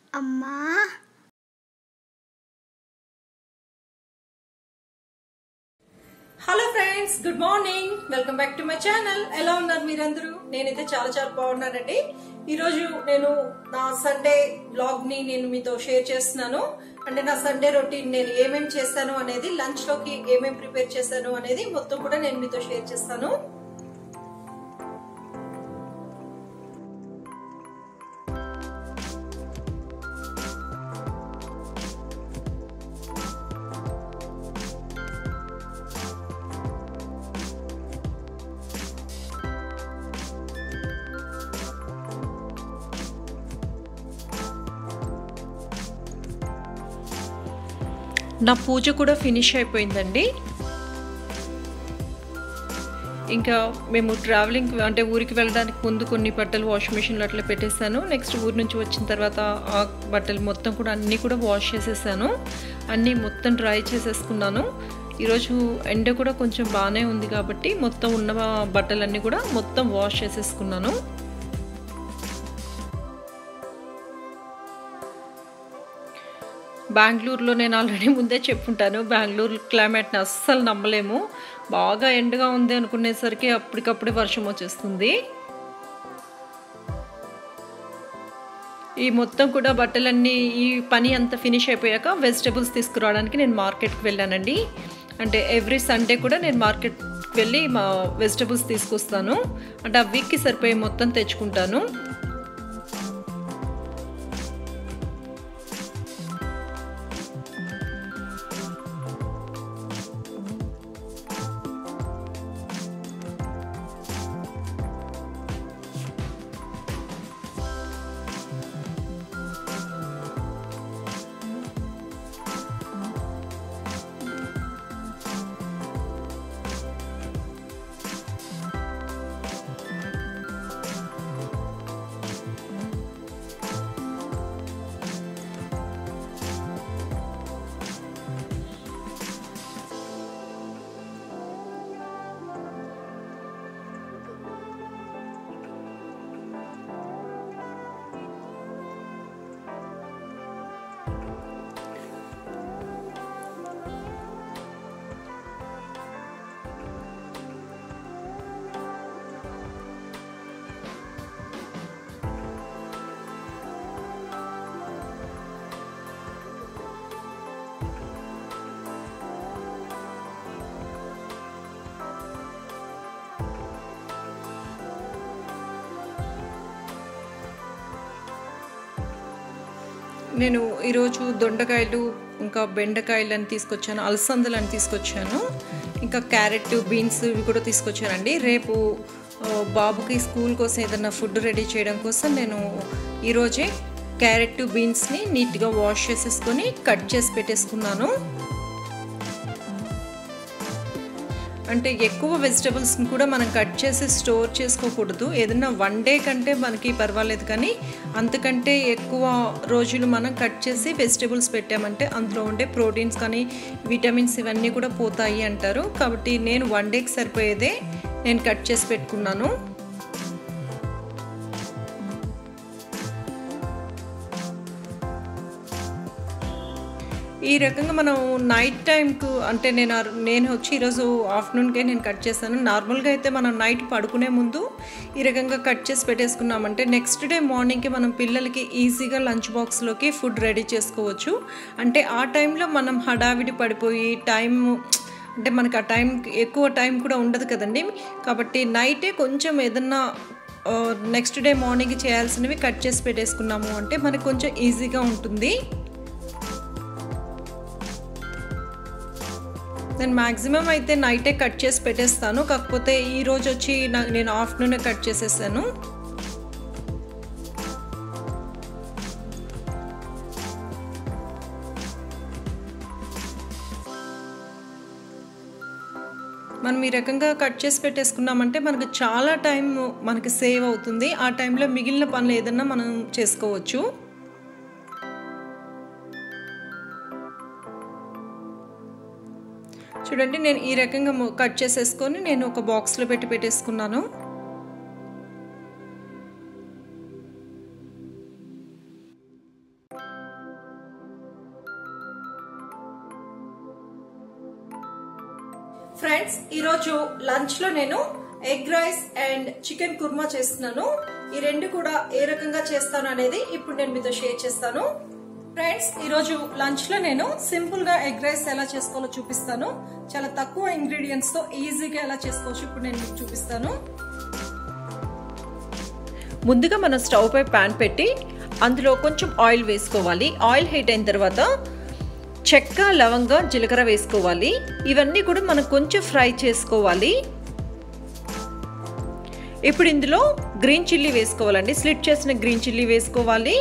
అమ్మా hello friends good morning welcome back to my channel ఎలా ఉన్నారు మీరందరూ నేనైతే చాలా చాలా బాగున్నానండి ఈరోజు నేను నా సండే బ్లాగ్ ని నేను మీతో షేర్ చేస్తున్నాను అంటే నా సండే రొటీన్ నేను ఏమేమి చేస్తాను అనేది లంచ్ లోకి ఏమేమి ప్రిపేర్ చేశాను అనేది మొత్తం కూడా నేను మీతో షేర్ చేస్తాను నా పూజ కూడా ఫినిష్ అయిపోయిందండి ఇంకా మేము ట్రావెలింగ్ అంటే ఊరికి వెళ్ళడానికి ముందు కొన్ని బట్టలు వాష్ మిషన్లో అట్లా పెట్టేశాను నెక్స్ట్ ఊరి నుంచి వచ్చిన తర్వాత ఆ బట్టలు మొత్తం కూడా అన్నీ కూడా వాష్ చేసేసాను అన్నీ మొత్తం డ్రై చేసేసుకున్నాను ఈరోజు ఎండ కూడా కొంచెం బాగానే ఉంది కాబట్టి మొత్తం ఉన్న బట్టలన్నీ కూడా మొత్తం వాష్ చేసేసుకున్నాను బెంగళూరులో నేను ఆల్రెడీ ముందే చెప్పుంటాను బెంగళూరు క్లైమేట్ని అస్సలు నమ్మలేము బాగా ఎండగా ఉంది అనుకునేసరికి అప్పటికప్పుడే వర్షం వచ్చేస్తుంది ఈ మొత్తం కూడా బట్టలన్నీ ఈ పని అంతా ఫినిష్ అయిపోయాక వెజిటబుల్స్ తీసుకురావడానికి నేను మార్కెట్కి వెళ్ళానండి అంటే ఎవ్రీ సండే కూడా నేను మార్కెట్కి వెళ్ళి మా వెజిటబుల్స్ తీసుకొస్తాను అంటే ఆ వీక్కి సరిపోయి మొత్తం తెచ్చుకుంటాను నేను ఈరోజు దొండకాయలు ఇంకా బెండకాయలు అని తీసుకొచ్చాను అలసందలు అని తీసుకొచ్చాను ఇంకా క్యారెట్ బీన్స్ ఇవి కూడా తీసుకొచ్చానండి రేపు బాబుకి స్కూల్ కోసం ఏదైనా ఫుడ్ రెడీ చేయడం కోసం నేను ఈరోజే క్యారెట్ బీన్స్ని నీట్గా వాష్ చేసేసుకొని కట్ చేసి పెట్టేసుకున్నాను అంటే ఎక్కువ వెజిటబుల్స్ని కూడా మనం కట్ చేసి స్టోర్ చేసుకోకూడదు ఏదైనా వన్ డే కంటే మనకి పర్వాలేదు కానీ అంతకంటే ఎక్కువ రోజులు మనం కట్ చేసి వెజిటబుల్స్ పెట్టామంటే అందులో ఉండే ప్రోటీన్స్ కానీ విటమిన్స్ ఇవన్నీ కూడా పోతాయి అంటారు కాబట్టి నేను వన్ డేకి సరిపోయేదే నేను కట్ చేసి పెట్టుకున్నాను ఈ రకంగా మనం నైట్ టైంకు అంటే నేను నేను వచ్చి ఈరోజు ఆఫ్టర్నూన్కే నేను కట్ చేశాను నార్మల్గా అయితే మనం నైట్ పడుకునే ముందు ఈ రకంగా కట్ చేసి పెట్టేసుకున్నామంటే నెక్స్ట్ డే మార్నింగ్కి మనం పిల్లలకి ఈజీగా లంచ్ బాక్స్లోకి ఫుడ్ రెడీ చేసుకోవచ్చు అంటే ఆ టైంలో మనం హడావిడి పడిపోయి టైం అంటే మనకు ఆ టైం ఎక్కువ టైం కూడా ఉండదు కదండి కాబట్టి నైటే కొంచెం ఏదన్నా నెక్స్ట్ డే మార్నింగ్ చేయాల్సినవి కట్ చేసి పెట్టేసుకున్నాము అంటే మనకు కొంచెం ఈజీగా ఉంటుంది నేను మ్యాక్సిమం అయితే నైటే కట్ చేసి పెట్టేస్తాను కాకపోతే ఈ రోజు వచ్చి నేను ఆఫ్టర్నూనే కట్ చేసేసాను మనం ఈ రకంగా కట్ చేసి పెట్టేసుకున్నామంటే మనకు చాలా టైం మనకి సేవ్ అవుతుంది ఆ టైంలో మిగిలిన పనులు ఏదన్నా మనం చేసుకోవచ్చు చూడండి నేను ఈ రకంగా మొ- కట్ చేసేసుకొని నేను ఒక బాక్స్లో పెట్టి పెట్టేసుకున్నాను ఫ్రెండ్స్ ఈరోజు లంచ్ లో నేను egg rice and chicken kurma చేస్తున్నాను ఈ రెండు కూడా ఏ రకంగా చేస్తాను అనేది ఇప్పుడు నేను మీతో షేర్ చేస్తాను ఫ్రెండ్స్ ఈరోజు లంచ్ లో నేను సింపుల్ గా ఎగ్ రైస్ ఎలా చేసుకోవాలో చూపిస్తాను చాలా తక్కువ ఇంగ్రీడియంట్స్ తో ఈజీగా ఎలా చేసుకోవచ్చు ఇప్పుడు నేను మీకు చూపిస్తాను ముందుగా మనం స్టవ్ పై ప్యాన్ పెట్టి అందులో కొంచెం ఆయిల్ వేసుకోవాలి ఆయిల్ హీట్ అయిన తర్వాత చెక్క లవంగ జీలకర్ర వేసుకోవాలి ఇవన్నీ కూడా మనం కొంచెం ఫ్రై చేసుకోవాలి ఇప్పుడు ఇందులో గ్రీన్ చిల్లీ వేసుకోవాలండి స్లిట్ చేసిన గ్రీన్ చిల్లీ వేసుకోవాలి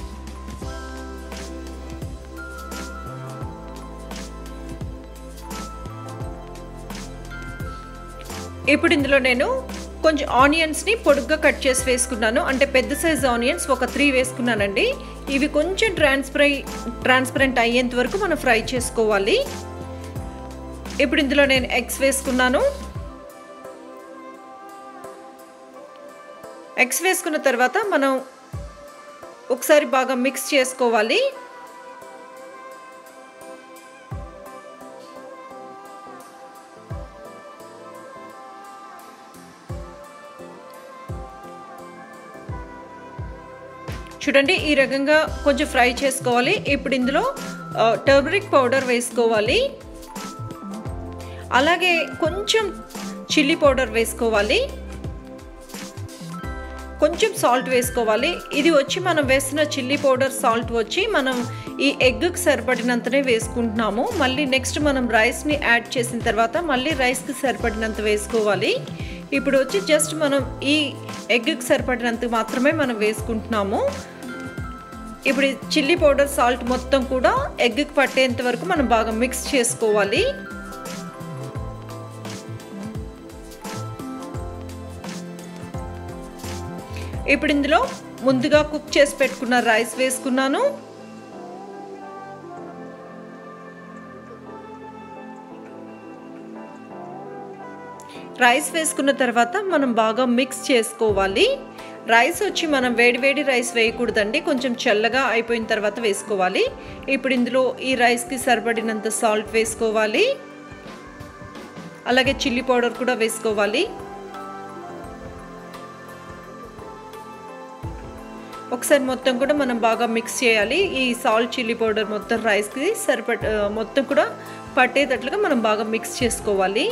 ఇప్పుడు ఇందులో నేను కొంచెం ఆనియన్స్ని పొడుగ్గా కట్ చేసి వేసుకున్నాను అంటే పెద్ద సైజ్ ఆనియన్స్ ఒక త్రీ వేసుకున్నానండి ఇవి కొంచెం ట్రాన్స్పరై ట్రాన్స్పరెంట్ అయ్యేంత వరకు మనం ఫ్రై చేసుకోవాలి ఇప్పుడు ఇందులో నేను ఎగ్స్ వేసుకున్నాను ఎగ్స్ వేసుకున్న తర్వాత మనం ఒకసారి బాగా మిక్స్ చేసుకోవాలి చూడండి ఈ రకంగా కొంచెం ఫ్రై చేసుకోవాలి ఇప్పుడు ఇందులో టర్మరిక్ పౌడర్ వేసుకోవాలి అలాగే కొంచెం చిల్లీ పౌడర్ వేసుకోవాలి కొంచెం సాల్ట్ వేసుకోవాలి ఇది వచ్చి మనం వేసిన చిల్లీ పౌడర్ సాల్ట్ వచ్చి మనం ఈ ఎగ్కి సరిపడినంతనే వేసుకుంటున్నాము మళ్ళీ నెక్స్ట్ మనం రైస్ని యాడ్ చేసిన తర్వాత మళ్ళీ రైస్కి సరిపడినంత వేసుకోవాలి ఇప్పుడు వచ్చి జస్ట్ మనం ఈ ఎగ్కి సరిపడినంత మాత్రమే మనం వేసుకుంటున్నాము ఇప్పుడు చిల్లీ పౌడర్ సాల్ట్ మొత్తం కూడా ఎగ్కి పట్టేంత వరకు మనం బాగా మిక్స్ చేసుకోవాలి ఇప్పుడు ఇందులో ముందుగా కుక్ చేసి పెట్టుకున్న రైస్ వేసుకున్నాను రైస్ వేసుకున్న తర్వాత మనం బాగా మిక్స్ చేసుకోవాలి రైస్ వచ్చి మనం వేడివేడి రైస్ వేయకూడదండి కొంచెం చల్లగా అయిపోయిన తర్వాత వేసుకోవాలి ఇప్పుడు ఇందులో ఈ రైస్కి సరిపడినంత సాల్ట్ వేసుకోవాలి అలాగే చిల్లీ పౌడర్ కూడా వేసుకోవాలి ఒకసారి మొత్తం కూడా మనం బాగా మిక్స్ చేయాలి ఈ సాల్ట్ చిల్లీ పౌడర్ మొత్తం రైస్కి సరిపడ మొత్తం కూడా పట్టేటట్లుగా మనం బాగా మిక్స్ చేసుకోవాలి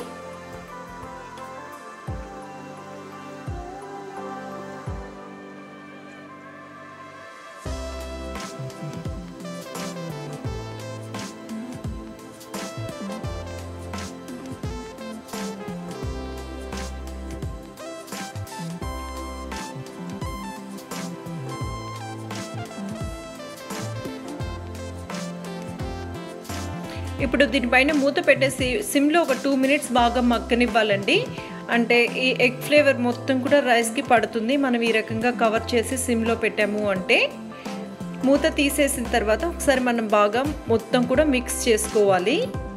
ఇప్పుడు దీనిపైన మూత పెట్టేసి సిమ్లో ఒక టూ మినిట్స్ బాగా మగ్గనివ్వాలండి అంటే ఈ ఎగ్ ఫ్లేవర్ మొత్తం కూడా రైస్కి పడుతుంది మనం ఈ రకంగా కవర్ చేసి సిమ్లో పెట్టాము అంటే మూత తీసేసిన తర్వాత ఒకసారి మనం బాగా మొత్తం కూడా మిక్స్ చేసుకోవాలి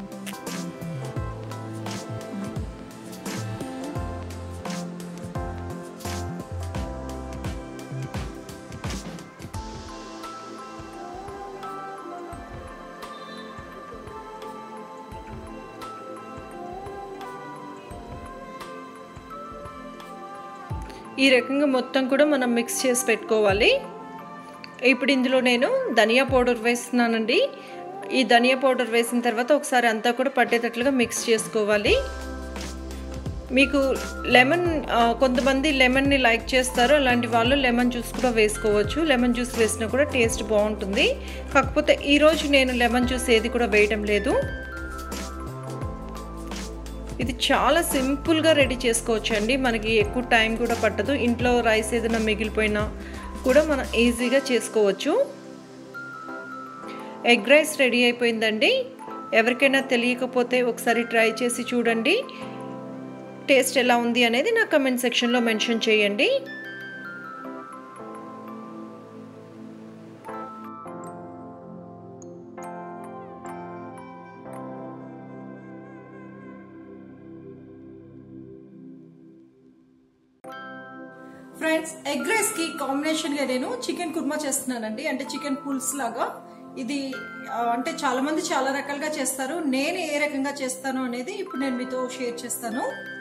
ఈ రకంగా మొత్తం కూడా మనం మిక్స్ చేసి పెట్టుకోవాలి ఇప్పుడు ఇందులో నేను ధనియా పౌడర్ వేస్తున్నానండి ఈ ధనియా పౌడర్ వేసిన తర్వాత ఒకసారి అంతా కూడా పట్టేటట్లుగా మిక్స్ చేసుకోవాలి మీకు లెమన్ కొంతమంది లెమన్ని లైక్ చేస్తారు అలాంటి వాళ్ళు లెమన్ జ్యూస్ కూడా వేసుకోవచ్చు లెమన్ జ్యూస్ వేసినా కూడా టేస్ట్ బాగుంటుంది కాకపోతే ఈరోజు నేను లెమన్ జ్యూస్ ఏది కూడా వేయడం లేదు ఇది చాలా సింపుల్గా రెడీ చేసుకోవచ్చు అండి మనకి ఎక్కువ టైం కూడా పట్టదు ఇంట్లో రైస్ ఏదైనా మిగిలిపోయినా కూడా మనం ఈజీగా చేసుకోవచ్చు ఎగ్ రైస్ రెడీ అయిపోయిందండి ఎవరికైనా తెలియకపోతే ఒకసారి ట్రై చేసి చూడండి టేస్ట్ ఎలా ఉంది అనేది నా కమెంట్ సెక్షన్లో మెన్షన్ చేయండి ఫ్రెండ్స్ ఎగ్ రైస్ కి కాంబినేషన్ గా నేను చికెన్ కుర్మా చేస్తున్నానండి అంటే చికెన్ పుల్స్ లాగా ఇది ఆ, అంటే చాలా మంది చాలా రకాలుగా చేస్తారు నేను ఏ రకంగా చేస్తాను అనేది ఇప్పుడు నేను మీతో షేర్ చేస్తాను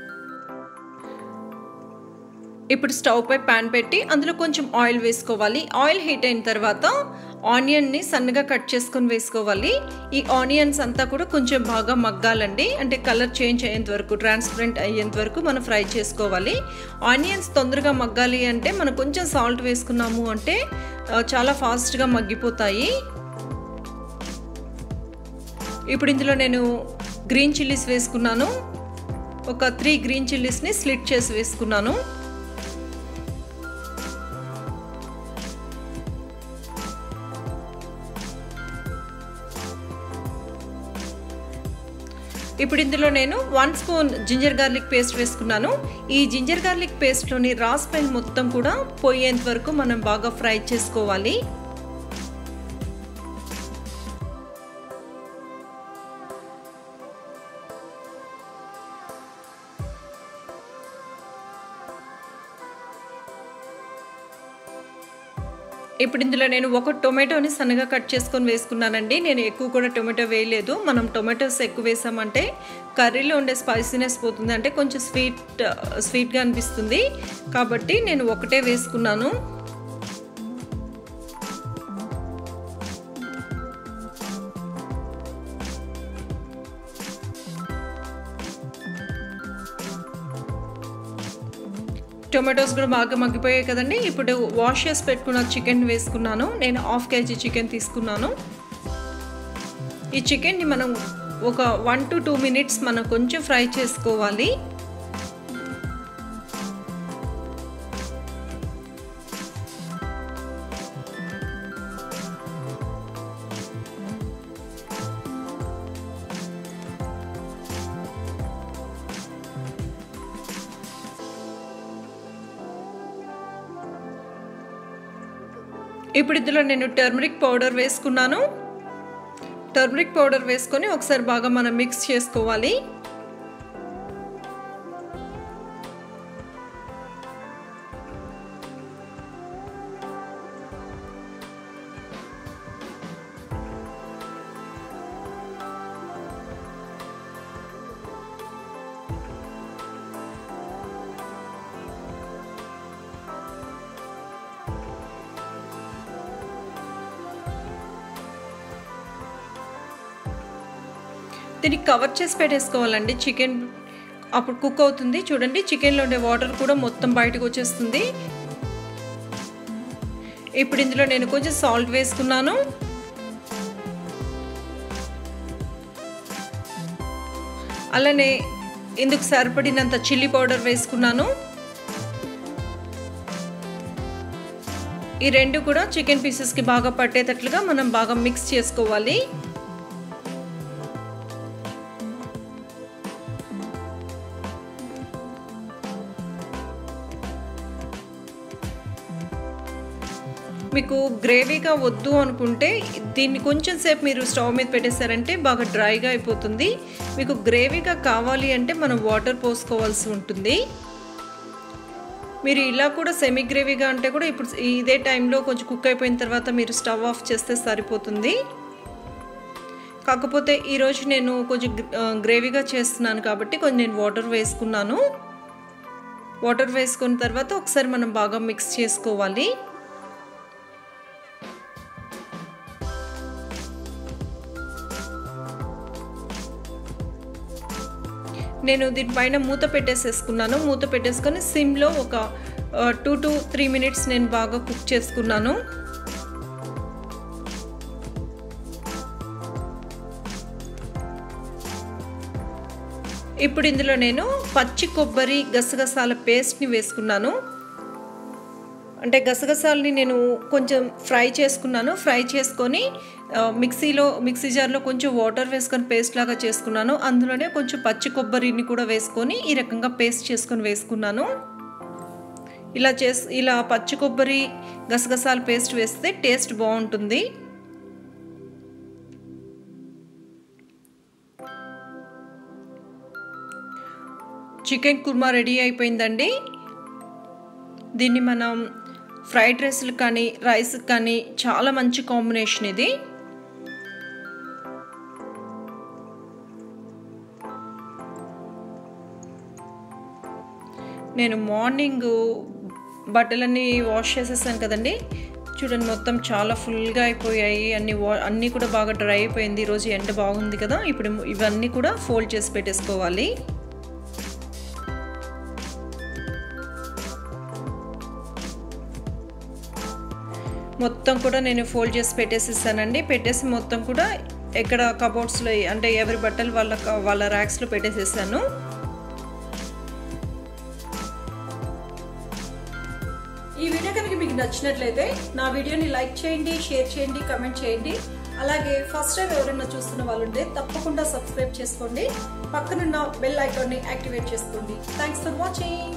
ఇప్పుడు స్టవ్ పై ప్యాన్ పెట్టి అందులో కొంచెం ఆయిల్ వేసుకోవాలి ఆయిల్ హీట్ అయిన తర్వాత ఆనియన్ని సన్నగా కట్ చేసుకొని వేసుకోవాలి ఈ ఆనియన్స్ అంతా కూడా కొంచెం బాగా మగ్గాలండి అంటే కలర్ చేంజ్ అయ్యేంత వరకు ట్రాన్స్పరెంట్ అయ్యేంత వరకు మనం ఫ్రై చేసుకోవాలి ఆనియన్స్ తొందరగా మగ్గాలి అంటే మనం కొంచెం సాల్ట్ వేసుకున్నాము అంటే ఆ, చాలా ఫాస్ట్గా మగ్గిపోతాయి ఇప్పుడు ఇందులో నేను గ్రీన్ చిల్లీస్ వేసుకున్నాను ఒక త్రీ గ్రీన్ చిల్లీస్ని స్లిట్ చేసి వేసుకున్నాను ఇప్పుడు ఇందులో నేను one spoon ginger garlic paste వేసుకున్నాను ఈ జింజర్ గార్లిక్ పేస్ట్లోని రా స్మెల్ మొత్తం కూడా పోయేంత వరకు మనం బాగా ఫ్రై చేసుకోవాలి ఇప్పుడు ఇందులో నేను ఒక టొమాటోని సన్నగా కట్ చేసుకొని వేసుకున్నానండి నేను ఎక్కువ కూడా టొమాటో వేయలేదు మనం టొమాటోస్ ఎక్కువ వేసామంటే కర్రీలో ఉండే స్పైసీనెస్ పోతుంది అంటే కొంచెం స్వీట్ స్వీట్గా అనిపిస్తుంది కాబట్టి నేను ఒకటే వేసుకున్నాను టొమాటోస్ కూడా బాగా మగ్గిపోయాయి కదండి ఇప్పుడు వాష్ చేసి పెట్టుకున్న చికెన్ వేసుకున్నాను నేను హాఫ్ కేజీ చికెన్ తీసుకున్నాను ఈ చికెన్ని మనం ఒక వన్ టు టూ మినిట్స్ మనం కొంచెం ఫ్రై చేసుకోవాలి ఇప్పుడు ఇందులో నేను టర్మరిక్ పౌడర్ వేసుకున్నాను టర్మరిక్ పౌడర్ వేసుకొని ఒకసారి బాగా మనం మిక్స్ చేసుకోవాలి దీన్ని కవర్ చేసి పెట్టేసుకోవాలండి చికెన్ అప్పుడు కుక్ అవుతుంది చూడండి చికెన్లో ఉండే వాటర్ కూడా మొత్తం బయటకు వచ్చేస్తుంది ఇప్పుడు ఇందులో నేను కొంచెం సాల్ట్ వేసుకున్నాను అలానే ఇందుకు సరిపడినంత చిల్లీ పౌడర్ వేసుకున్నాను ఈ రెండు కూడా చికెన్ పీసెస్కి బాగా పట్టేటట్లుగా మనం బాగా మిక్స్ చేసుకోవాలి మీకు గ్రేవీగా వద్దు అనుకుంటే దీన్ని కొంచెం సేపు మీరు స్టవ్ మీద పెట్టేశారంటే బాగా డ్రైగా అయిపోతుంది మీకు గ్రేవీగా కావాలి అంటే మనం వాటర్ పోసుకోవాల్సి ఉంటుంది మీరు ఇలా కూడా సెమీ గ్రేవీగా అంటే కూడా ఇప్పుడు ఇదే టైంలో కొంచెం కుక్ అయిపోయిన తర్వాత మీరు స్టవ్ ఆఫ్ చేస్తే సరిపోతుంది కాకపోతే ఈరోజు నేను కొంచెం గ్రేవీగా చేస్తున్నాను కాబట్టి కొంచెం నేను వాటర్ వేసుకున్నాను వాటర్ వేసుకున్న తర్వాత ఒకసారి మనం బాగా మిక్స్ చేసుకోవాలి నేను దీనిపైన మూత పెట్టేసేసుకున్నాను మూత పెట్టేసుకొని సిమ్లో ఒక టూ టు త్రీ మినిట్స్ నేను బాగా కుక్ చేసుకున్నాను ఇప్పుడు ఇందులో నేను పచ్చి కొబ్బరి గసగసాల పేస్ట్ని వేసుకున్నాను అంటే గసగసాలని నేను కొంచెం ఫ్రై చేసుకున్నాను ఫ్రై చేసుకొని మిక్సీలో మిక్సీ జార్లో కొంచెం వాటర్ వేసుకొని పేస్ట్ లాగా చేసుకున్నాను అందులోనే కొంచెం పచ్చి కొబ్బరిని కూడా వేసుకొని ఈ రకంగా పేస్ట్ చేసుకొని వేసుకున్నాను ఇలా చేసి ఇలా పచ్చి కొబ్బరి గసగసాల పేస్ట్ వేస్తే టేస్ట్ బాగుంటుంది చికెన్ కుర్మా రెడీ అయిపోయిందండి దీన్ని మనం ఫ్రైడ్ రైస్లు కానీ రైస్ కానీ చాలా మంచి కాంబినేషన్ ఇది నేను మార్నింగ్ బట్టలన్నీ వాష్ చేసేసాను కదండి చూడండి మొత్తం చాలా ఫుల్గా అయిపోయాయి అన్ని వా అన్నీ కూడా బాగా డ్రై అయిపోయింది ఈరోజు ఎండ బాగుంది కదా ఇప్పుడు ఇవన్నీ కూడా ఫోల్డ్ చేసి పెట్టేసుకోవాలి మొత్తం కూడా నేను ఫోల్డ్ చేసి పెట్టేసేసానండి పెట్టేసి మొత్తం కూడా ఎక్కడ కబోర్డ్స్లో అంటే ఎవరి బట్టలు వాళ్ళ వాళ్ళ ర్యాక్స్లో పెట్టేసేసాను ఈ వీడియో కనుక మీకు నచ్చినట్లయితే నా వీడియోని లైక్ చేయండి షేర్ చేయండి కమెంట్ చేయండి అలాగే ఫస్ట్ టైం ఎవరైనా చూస్తున్న వాళ్ళు ఉంటే తప్పకుండా సబ్స్క్రైబ్ చేసుకోండి పక్కనున్న బెల్ ఐకాన్ని యాక్టివేట్ చేసుకోండి థ్యాంక్స్ ఫర్ వాచింగ్